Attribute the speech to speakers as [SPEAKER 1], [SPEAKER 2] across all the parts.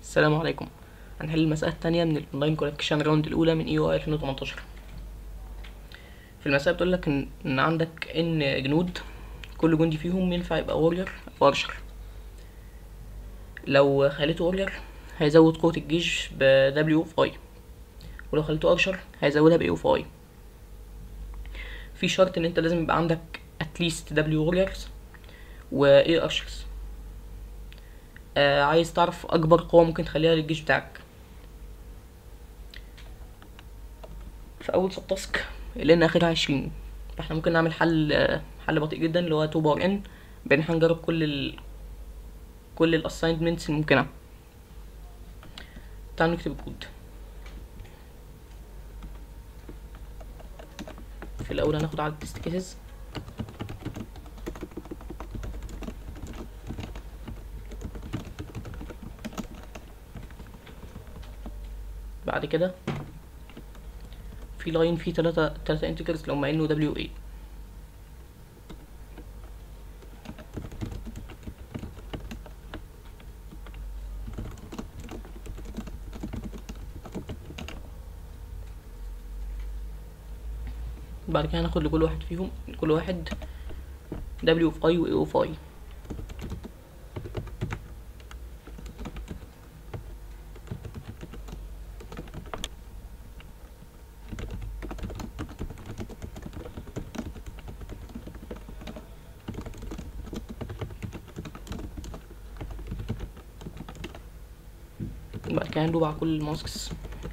[SPEAKER 1] السلام عليكم هنحل المسألة التانية من الأونلاين كواليفيكيشن راوند الأولى من اي او 2018 في المسألة بتقول لك إن إن عندك إن جنود كل جندي فيهم ينفع يبقى وورير أو أرشر لو خليته وورير هيزود قوة الجيش ب W في I ولو خليته أرشر هيزودها ب A في I في شرط إن أنت لازم يبقى عندك at least W warriors و A archers آه عايز تعرف اكبر قوة ممكن تخليها للجيش بتاعك في اول سب تاسك لان اخرها عشرين فاحنا ممكن نعمل حل آه، حل بطيء جدا اللي هو 2 باور ان بان احنا نجرب كل ال كل الاساينمنتس الممكنة تعالوا نكتب الكود في الاول هناخد عدد تيست كيسز بعد كده في لاين فيه تلاتة تلاتة انتجرز اللي هما ان و دبليو اي بعد كده هناخد لكل واحد فيهم كل واحد دبليو في اي و اي اوف اي بعد كده هندوب على كل الماسكس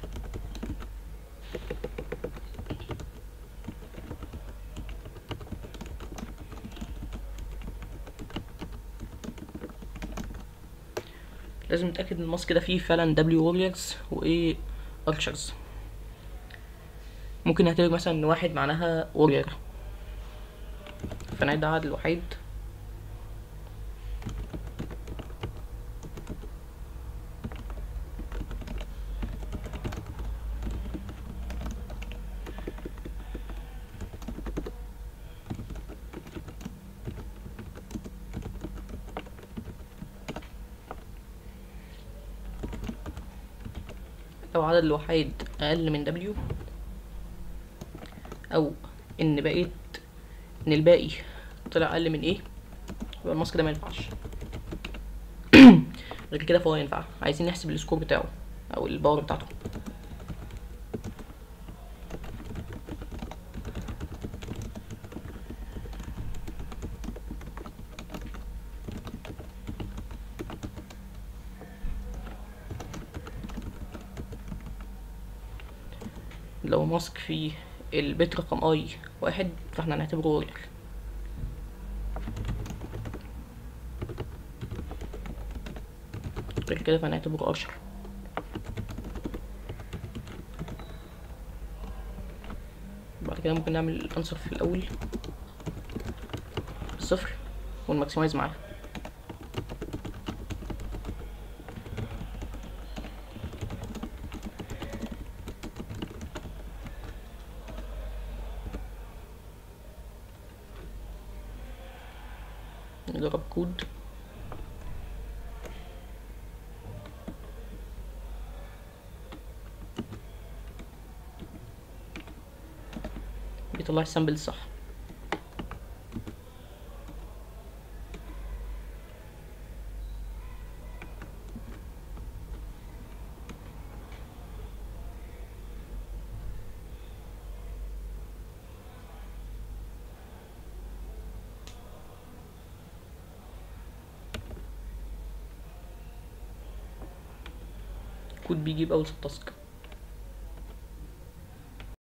[SPEAKER 1] لازم نتأكد ان الماسك ده فيه فعلا دبليو ووريرز وايه ارشرز ممكن نعتبر مثلا ان واحد معناها وورير فنعد عدد الوحيد لو عدد الوحيد أقل من دبليو أو إن بقيت إن الباقي طلع أقل من إيه يبقى الماسك ده ما ينفعش غير كده فهو ينفع عايزين نحسب السكور بتاعه أو الباور بتاعته لو ماسك فيه البت رقم اي واحد فاحنا هنعتبره وورير غير كده فهنعتبره ارشر بعد كده ممكن نعمل الانسر في الاول صفر ونماكسمايز معاه نجرب كود بيطلع السامبل الصح كود بيجيب اول سب تاسك